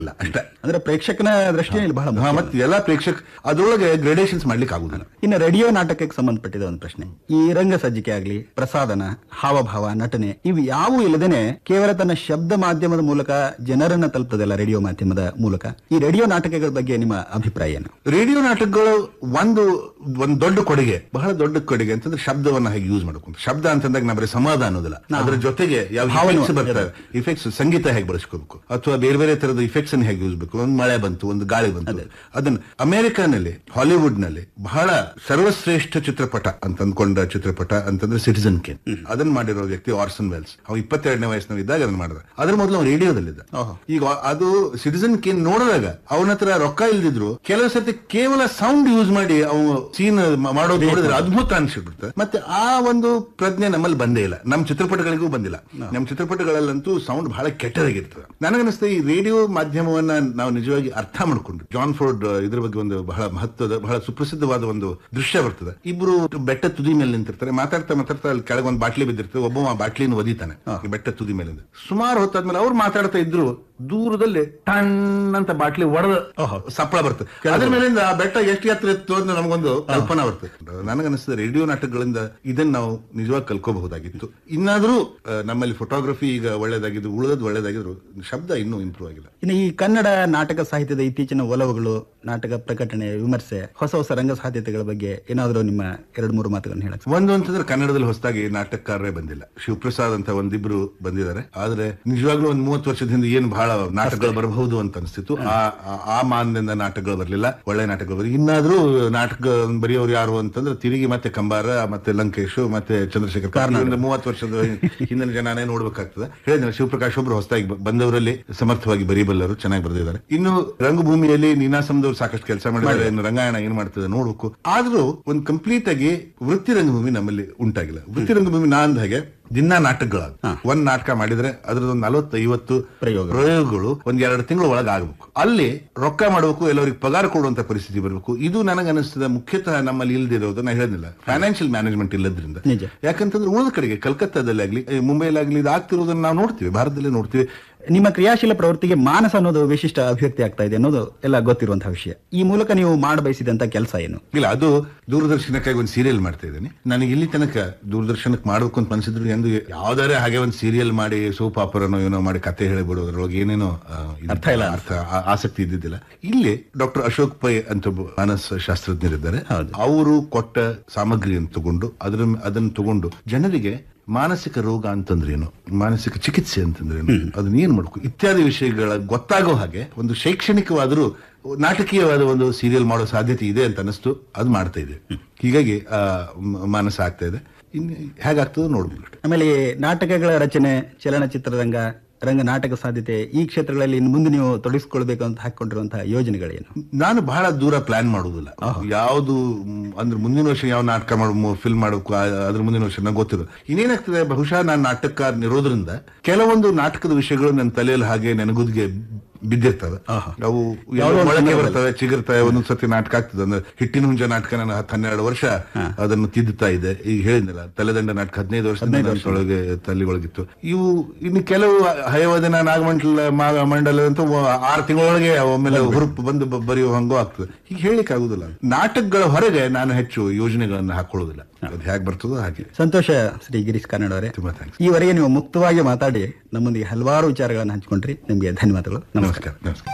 ಇಲ್ಲ ಅಷ್ಟೇ ಅಂದ್ರೆ ಪ್ರೇಕ್ಷಕನ ದೃಷ್ಟಿಯಲ್ಲಿ ಬಹಳ ಮುಖ್ಯ. ಹಾ, ಮತ್ತೆ ಎಲ್ಲ ಪ್ರೇಕ್ಷಕ ಅದರೊಳಗೆ ಗ್ರೇಡೇಷನ್ಸ್ ಮಾಡ್ಲಿಕ್ಕೆ ಆಗುದಿಲ್ಲ ಇನ್ನು ರೇಡಿಯೋ ನಾಟಕಕ್ಕೆ ಸಂಬಂಧಪಟ್ಟಿದ ಒಂದು ಪ್ರಶ್ನೆ ಈ ರಂಗ ಸಜ್ಜಿಕೆ ಆಗ್ಲಿ ಪ್ರಸಾದನ ಹಾವಭಾವ ನಟನೆ ಇವು ಯಾವೂ ಇಲ್ಲದೇನೆ ಕೇವಲ ತನ್ನ ಶಬ್ದ ಮಾಧ್ಯಮದ ಮೂಲಕ ಜನರನ್ನ ತಲುಪದಲ್ಲ ರೇಡಿಯೋ ಮಾಧ್ಯಮದ ಮೂಲಕ ಈ ರೇಡಿಯೋ ನಾಟಕಗಳ ಬಗ್ಗೆ ನಿಮ್ಮ ಅಭಿಪ್ರಾಯ ಏನು ರೇಡಿಯೋ ನಾಟಕಗಳು ಒಂದು ಒಂದು ದೊಡ್ಡ ಕೊಡುಗೆ ಬಹಳ ದೊಡ್ಡ ಕೊಡುಗೆ ಅಂತಂದ್ರೆ ಶಬ್ದವನ್ನ ಹೇಗೆ ಯೂಸ್ ಮಾಡ್ಕೊಂಡು ಶಬ್ದ ಅಂತಂದಾಗ ನಾ ಬರೀ ಸಂವಾದ ಅನ್ನೋದಿಲ್ಲ ಅದ್ರ ಜೊತೆಗೆ ಯಾವ ಭಾವನೆ ಇಫೆಕ್ಟ್ಸ್ ಬರ್ತವೆ ಇಫೆಕ್ಟ್ಸ್ ಸಂಗೀತ ಹೇಗೆ ಬಳಸ್ಕೋಬೇಕು ಅಥವಾ ಬೇರೆ ಬೇರೆ ತರದ ಇಫೆಕ್ಟ್ಸ್ ಅನ್ನು ಹೇಗೆ ಯೂಸ್ ಬೇಕು ಒಂದು ಮಳೆ ಬಂತು ಒಂದು ಗಾಳಿ ಬಂತು ಅದನ್ನ ಅಮೆರಿಕಾನಲ್ಲಿ ಹಾಲಿವುಡ್ ನಲ್ಲಿ ಬಹಳ ಸರ್ವಶ್ರೇಷ್ಠ ಚಿತ್ರಪಟ ಅಂತ ಅಂದ್ಕೊಂಡ ಚಿತ್ರಪಟ ಅಂತಂದ್ರೆ ಸಿಟಿಸನ್ ಕೇನ್ ಅದನ್ನ ಮಾಡಿರೋ ವ್ಯಕ್ತಿ ಆರ್ಸನ್ ವೆಲ್ಸ್ ಅವ ಇಪ್ಪತ್ತೆರಡನೇ ವಯಸ್ಸಿನ ಇದ್ದಾಗ ಅದನ್ನ ಮಾಡಿದ ಅದ್ರ ಮೊದಲು ಅವ್ನು ರೇಡಿಯೋದಲ್ಲಿದ್ದ ಈಗ ಅದು ಸಿಟಿಸನ್ ಕೇನ್ ನೋಡಿದಾಗ ಅವನ ಹತ್ರ ರೊಕ್ಕ ಇಲ್ದಿದ್ರು ಕೆಲವು ಸರ್ತಿ ಕೇವಲ ಸೌಂಡ್ ಯೂಸ್ ಮಾಡಿ ಅವು ಸೀನ್ ಮಾಡೋದು ನೋಡಿದ್ರೆ ಅದ್ಭುತ ಅನ್ಸಿಬಿಡುತ್ತೆ ಮತ್ತೆ ಆ ಒಂದು ಪ್ರಜ್ಞೆ ನಮ್ಮಲ್ಲಿ ಬಂದೇ ಇಲ್ಲ ನಮ್ಮ ಚಿತ್ರಪಟಗಳಿಗೂ ಬಂದಿಲ್ಲ ನಮ್ಮ ಚಿತ್ರಪಟಗಳಲ್ಲಂತೂ ಸೌಂಡ್ ಬಹಳ ಕೆಟ್ಟದಾಗಿರ್ತದೆ ನನಗನ್ನಿಸ್ತದೆ ಈ ರೇಡಿಯೋ ಮಾಧ್ಯಮವನ್ನ ನಾವು ನಿಜವಾಗಿ ಅರ್ಥ ಮಾಡ್ಕೊಂಡು ಜಾನ್ ಫೋರ್ಡ್ ಅಹ್, ಇದ್ರ ಬಗ್ಗೆ ಒಂದು ಬಹಳ ಮಹತ್ವದ ಬಹಳ ಸುಪ್ರಸಿದ್ಧವಾದ ಒಂದು ದೃಶ್ಯ ಬರ್ತದೆ ಇಬ್ರು ಬೆಟ್ಟ ತುದಿ ಮೇಲೆ ನಿಂತಿರ್ತಾರೆ ಮಾತಾಡ್ತಾ ಮಾತಾಡ್ತಾ ಅಲ್ಲಿ ಕೆಳಗೆ ಒಂದು ಬಾಟ್ಲಿ ಬಿದ್ದಿರ್ತದೆ ಒಬ್ಬ ಆ ಬಾಟ್ಲಿನ ಒದಿತಾನೆ ಈ ಬೆಟ್ಟ ತುದಿ ಮೇಲಿಂದ ಸುಮಾರು ಹೊತ್ತಾದ್ಮೇಲೆ ಅವ್ರು ಮಾತಾಡ್ತಾ ಇದ್ರು ದೂರದಲ್ಲಿ ಟಣ್ ಅಂತ ಬಾಟ್ಲಿ ಒಡೆದ ಸಪ್ಪಳ ಬರ್ತದೆ ಅದ್ರ ಮೇಲಿಂದ ಆ ಬೆಟ್ಟ ಎಷ್ಟು ಎತ್ತರ ಇತ್ತು ಅಂತ ನಮಗೊಂದು ಕಲ್ಪನಾ ಬರ್ತದೆ ನನಗನ್ನಿಸ್ತದೆ ರೇಡಿಯೋ ನಾಟಕಗಳಿಂದ ಇದನ್ನ ನಾವು ನಿಜವಾಗಿ ಕಲ್ಕೋಬಹುದಾಗಿತ್ತು ಇನ್ನಾದ್ರೂ ಆ, ನಮ್ಮಲ್ಲಿ ಫೋಟೋಗ್ರಫಿ ಈಗ ಒಳ್ಳೇದಾಗಿದ್ದು ಉಳಿದದ್ದು ಒಳ್ಳೇದಾಗಿದ್ರು ಶಬ್ದ ಇನ್ನೂ ಇಂಪ್ರೂವ್ ಆಗಿಲ್ಲ ಇನ್ನು ಈ ಕನ್ನಡ ನಾಟಕ ಸಾಹಿತ್ಯದ ಇತ್ತೀಚಿನ ಒಲವುಗಳು ನಾಟಕ ಪ್ರಕಟಣೆ ವಿಮರ್ಶೆ ಹೊಸ ಹೊಸ ರಂಗ ಸಾಧ್ಯತೆಗಳ ಬಗ್ಗೆ ಏನಾದರೂ ನಿಮ್ಮ ಎರಡು ಮೂರು ಮಾತುಗಳನ್ನು ಹೇಳಕ್ ಒಂದು ಅಂತಂದ್ರೆ ಕನ್ನಡದಲ್ಲಿ ಹೊಸದಾಗಿ ನಾಟಕಕಾರರೇ ಬಂದಿಲ್ಲ ಶಿವಪ್ರಸಾದ್ ಅಂತ ಒಂದಿಬ್ರು ಬಂದಿದ್ದಾರೆ ಆದ್ರೆ ನಿಜವಾಗ್ಲೂ ಒಂದ್ ಮೂವತ್ತು ವರ್ಷದ ಹಿಂದೆ ಏನು ಬಹಳ ನಾಟಕಗಳು ಬರಬಹುದು ಅಂತ ಅನಿಸ್ತಿತ್ತು ಆ ಆ- ಆ ಮಾನದಿಂದ ನಾಟಕಗಳು ಬರಲಿಲ್ಲ ಒಳ್ಳೆ ನಾಟಕಗಳು ಬರಲಿ ಇನ್ನಾದ್ರೂ ನಾಟಕ ಬರೆಯೋರು ಯಾರು ಅಂತಂದ್ರೆ ತಿರುಗಿ ಮತ್ತೆ ಕಂಬಾರ ಮತ್ತೆ ಲಂಕೇಶ್ ಮತ್ತೆ ಚಂದ್ರಶೇಖರ್ ಕಾರಣ ಮೂವತ್ತು ವರ್ಷದ ಹಿಂದಿನ ಜನನೇ ನೋಡ್ಬೇಕಾಗ್ತದೆ ಹೇಳಿದ್ರೆ ಶಿವಪ್ರಕಾಶ್ ಒಬ್ರು ಹೊಸದಾಗಿ ಬ- ಬಂದವರಲ್ಲಿ ಸಮರ್ಥವಾಗಿ ಬರೀಬಲ್ಲರು ಚೆನ್ನಾಗಿ ಬರೆದಿದ್ದಾರೆ ಇನ್ನು ರಂಗಭೂಮಿಯಲ್ಲಿ ನೀನಾಸಂದವ್ರು ಸಾಕಷ್ಟು ಕೆಲಸ ಮಾಡಿದ್ದಾರೆ ಇನ್ನು ರಂಗಾಯಣ ಏನ್ ಮಾಡ್ತದೆ ನೋಡ್ಬೇಕು ಆದ್ರೂ ಒಂದು ಕಂಪ್ಲೀಟ್ ಆಗಿ ವೃತ್ತಿ ರಂಗಭೂಮಿ ನಮ್ಮಲ್ಲಿ ಉಂಟಾಗಿಲ್ಲ ವೃತ್ತಿ ರಂಗಭೂಮಿ ನಾ ಅಂದ ಹಾಗೆ ದಿನ ನಾಟಕಗಳ ಒಂದ್ ನಾಟಕ ಮಾಡಿದ್ರೆ ಅದ್ರದ್ದೊಂದು ನಲವತ್ತು ಐವತ್ತು ಪ್ರಯೋಗ. ಪ್ರಯೋಗಗಳು ಒಂದ್ ಎರಡು ತಿಂಗಳ ಒಳಗೆ ಆಗ್ಬೇಕು ಅಲ್ಲಿ ರೊಕ್ಕ ಮಾಡಬೇಕು ಎಲ್ಲರಿಗೆ ಪಗಾರ ಕೊಡುವಂತ ಪರಿಸ್ಥಿತಿ ಬರಬೇಕು ಇದು ನನಗನ್ನಿಸ್ತದೆ ಮುಖ್ಯತಃ ನಮ್ಮಲ್ಲಿ ಇಲ್ದಿರೋದು ನಾ ಹೇಳಿದ್ನಿಲ್ಲ ಫೈನಾನ್ಷಿಯಲ್ ಮ್ಯಾನೇಜ್ಮೆಂಟ್ ಇಲ್ಲದ್ರಿಂದ ನಿಜ. ಯಾಕಂತಂದ್ರೆ ಉಳಿದ ಕಡೆಗೆ ಕಲ್ಕತ್ತಾದಲ್ಲಿ ಆಗ್ಲಿ ಈ ಮುಂಬೈಲಾಗ್ಲಿ ಇದು ಆಗ್ತಿರೋದನ್ನ ನಾವು ನೋಡ್ತೀವಿ ಭಾರತದಲ್ಲೇ ನೋಡ್ತೀವಿ ನಿಮ್ಮ ಕ್ರಿಯಾಶೀಲ ಪ್ರವೃತ್ತಿಗೆ ಮಾನಸ ಅನ್ನೋದು ವಿಶಿಷ್ಟ ಅಭಿವ್ಯಕ್ತಿ ಆಗ್ತಾ ಇದೆ ಅನ್ನೋದು ಎಲ್ಲ ಗೊತ್ತಿರುವಂತಹ ವಿಷಯ ಈ ಮೂಲಕ ನೀವು ಮಾಡಬಯಸಿದಂತ ಕೆಲಸ ಏನು ಇಲ್ಲ ಅದು ದೂರದರ್ಶನಕ್ಕಾಗಿ ಒಂದು ಸೀರಿಯಲ್ ಮಾಡ್ತಾ ಇದ್ದೀನಿ ನನಗೆ ಇಲ್ಲಿ ತನಕ ದೂರದರ್ಶನಕ್ಕೆ ಮಾಡ್ಬೇಕು ಅಂತ ಅನ್ಸಿದ್ರು ಎಂದು ಯಾವ್ದಾರೆ ಹಾಗೆ ಒಂದು ಸೀರಿಯಲ್ ಮಾಡಿ ಸೋಪ್ ಆಪರನೋ ಏನೋ ಮಾಡಿ ಕತೆ ಹೇಳಿಬಿಡೋದ್ರೊಳಗೆ ಏನೇನೋ ಆ, ಇದು- ಅರ್ಥ ಇಲ್ಲ. ಅರ್ಥ ಆ- ಆಸಕ್ತಿ ಇದ್ದಿದ್ದಿಲ್ಲ ಇಲ್ಲಿ ಡಾಕ್ಟರ್ ಅಶೋಕ್ ಪೈ ಅಂತ ಒಬ್ಬ ಮಾನಸ ಶಾಸ್ತ್ರಜ್ಞರಿದ್ದಾರೆ ಹೌದು. ಅವರು ಕೊಟ್ಟ ಸಾಮಗ್ರಿಯನ್ನು ತಗೊಂಡು ಅದರ ಅದನ್ನು ತಗೊಂಡು ಜನರಿಗೆ ಮಾನಸಿಕ ರೋಗ ಅಂತಂದ್ರೇನು ಮಾನಸಿಕ ಚಿಕಿತ್ಸೆ ಅಂತಂದ್ರೇನು ಅದನ್ನ ಏನ್ ಮಾಡ್ಬೇಕು ಇತ್ಯಾದಿ ವಿಷಯಗಳ ಗೊತ್ತಾಗೋ ಹಾಗೆ ಒಂದು ಶೈಕ್ಷಣಿಕವಾದರೂ ನಾಟಕೀಯವಾದ ಒಂದು ಸೀರಿಯಲ್ ಮಾಡೋ ಸಾಧ್ಯತೆ ಇದೆ ಅಂತ ಅನಿಸ್ತು ಅದು ಮಾಡ್ತಾ ಇದೆ ಹೀಗಾಗಿ ಆ, ಮ- ಮಾನಸ ಆಗ್ತಾ ಇದೆ ಇನ್ನು ಹೇಗಾಗ್ತದೋ ನೋಡ್ಬೇಕು ಆಮೇಲೆ ಈ ನಾಟಕಗಳ ರಚನೆ ಚಲನಚಿತ್ರರಂಗ ರಂಗ ನಾಟಕ ಸಾಧ್ಯತೆ ಈ ಕ್ಷೇತ್ರಗಳಲ್ಲಿ ಇನ್ನು ಮುಂದೆ ನೀವು ತೊಡಗಿಸಿಕೊಳ್ಬೇಕು ಅಂತ ಹಾಕೊಂಡಿರುವಂತಹ ಯೋಜನೆಗಳೇನು ನಾನು ಬಹಳ ದೂರ ಪ್ಲಾನ್ ಮಾಡುವುದಿಲ್ಲ ಯಾವುದು ಮ್, ಅಂದ್ರೆ ಮುಂದಿನ ವರ್ಷ ಯಾವ ನಾಟಕ ಮಾಡ ಫಿಲ್ಮ್ ಮಾಡಬೇಕು ಆ- ಅದ್ರ ಮುಂದಿನ ವರ್ಷ ನಂಗೆ ಗೊತ್ತಿರೋದು ಇನ್ನೇನಾಗ್ತದೆ ಬಹುಶಃ ನಾನು ನಾಟಕಕಾರ ಇರೋದ್ರಿಂದ ಕೆಲವೊಂದು ನಾಟಕದ ವಿಷಯಗಳು ನನ್ನ ತಲೆಯಲ್ಲಿ ಹಾಗೆ ನೆನಗುದಿಗೆ ಬಿದ್ದಿರ್ತವೆ ಅವು ಯಾವ್ದೋ ಮೊಳಕೆ ಬರ್ತವೆ ಚಿಗುರ್ತವೆ ಒಂದೊಂದ್ ಸತಿ ನಾಟಕ ಆಗ್ತದೆ ಅಂದ್ರೆ ಹಿಟ್ಟಿನ ಹುಂಜ ನಾಟಕ ನಾನು ಹತ್ತು ಹನ್ನೆರಡು ವರ್ಷ ಅದನ್ನು ತಿದ್ದುತ್ತಾ ಇದೆ ಈಗ ಹೇಳಿದ್ನಲ್ಲ ತಲೆದಂಡ ನಾಟಕ ಹದಿನೈದು ವರ್ಷ ಒಳಗೆ ತಲೆ ಒಳಗಿತ್ತು ಇವು ಇನ್ನು ಕೆಲವು ಹಯವದಿನ ನಾಗಮಂಡಲ ಮಾ- ಮಂಡಲ ಅಂತ ಆರು ತಿಂಗಳೊಳಗೆ ಒಮ್ಮೆಲೆ ಹುರುಪು ಬಂದು ಬ- ಬರೆಯೋ ಹಂಗೋ ಆಗ್ತದೆ ಈಗ ಹೇಳಿಕ್ ಆಗುದಿಲ್ಲ ನಾಟಕಗಳ ಹೊರಗೆ ನಾನು ಹೆಚ್ಚು ಯೋಜನೆಗಳನ್ನು ಹಾಕೊಳ್ಳೋದಿಲ್ಲ ಅದು ಹೇಗೆ ಬರ್ತದೋ ಹಾಗೆ ಸಂತೋಷ ಶ್ರೀ ಗಿರೀಶ್ ಕನ್ನಡ ಅವರೇ ತುಂಬಾ ಥ್ಯಾಂಕ್ಸ್ ಈವರೆಗೆ ನೀವು ಮುಕ್ತವಾಗಿ ಮಾತಾಡಿ ನಮ್ಮೊಂದಿಗೆ ಹಲವಾರು ವಿಚಾರಗಳನ್ನು ಹಂಚಿಕೊಂಡ್ರಿ ನಿಮಗೆ ಧನ್ಯವಾದಗಳು ನಮಸ್ಕಾರ ನಮಸ್ಕಾರ ನಮಸ್ಕಾರ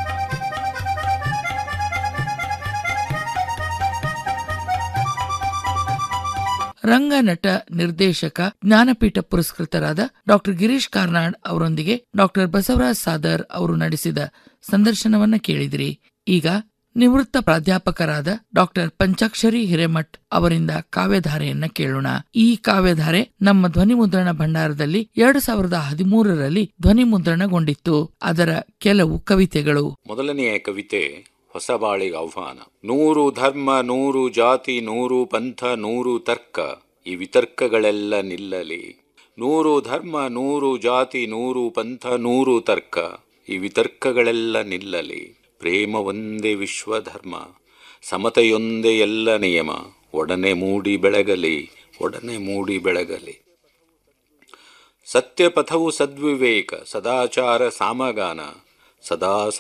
ರಂಗ ನಟ ನಿರ್ದೇಶಕ ಜ್ಞಾನಪೀಠ ಪುರಸ್ಕೃತರಾದ ಡಾಕ್ಟರ್ ಗಿರೀಶ್ ಕಾರ್ನಾಡ್ ಅವರೊಂದಿಗೆ ಡಾಕ್ಟರ್ ಬಸವರಾಜ್ ಸಾದರ್ ಅವರು ನಡೆಸಿದ ಸಂದರ್ಶನವನ್ನ ಕೇಳಿದಿರಿ ಈಗ ನಿವೃತ್ತ ಪ್ರಾಧ್ಯಾಪಕರಾದ ಡಾಕ್ಟರ್ ಪಂಚಾಕ್ಷರಿ ಹಿರೇಮಠ್ ಅವರಿಂದ ಕಾವ್ಯಧಾರೆಯನ್ನ ಕೇಳೋಣ ಈ ಕಾವ್ಯಧಾರೆ ನಮ್ಮ ಧ್ವನಿ ಮುದ್ರಣ ಭಂಡಾರದಲ್ಲಿ ಎರಡು ಸಾವಿರದ ಹದಿಮೂರರಲ್ಲಿ ಧ್ವನಿ ಮುದ್ರಣಗೊಂಡಿತ್ತು ಅದರ ಕೆಲವು ಕವಿತೆಗಳು ಮೊದಲನೆಯ ಕವಿತೆ ಹೊಸ ಬಾಳಿಗೆ ಆಹ್ವಾನ ನೂರು ಧರ್ಮ ನೂರು ಜಾತಿ ನೂರು ಪಂಥ ನೂರು ತರ್ಕ ಈ ವಿತರ್ಕಗಳೆಲ್ಲ ನಿಲ್ಲಲಿ ನೂರು ಧರ್ಮ ನೂರು ಜಾತಿ ನೂರು ಪಂಥ ನೂರು ತರ್ಕ ಈ ವಿತರ್ಕಗಳೆಲ್ಲ ನಿಲ್ಲಲಿ ಪ್ರೇಮ ಒಂದೇ ವಿಶ್ವಧರ್ಮ ಸಮತೆಯೊಂದೇ ಎಲ್ಲ ನಿಯಮ ಒಡನೆ ಮೂಡಿ ಬೆಳಗಲಿ ಒಡನೆ ಮೂಡಿ ಬೆಳಗಲಿ ಸತ್ಯಪಥವು ಸದ್ವಿವೇಕ ಸದಾಚಾರ ಸಾಮಗಾನ ಸದಾ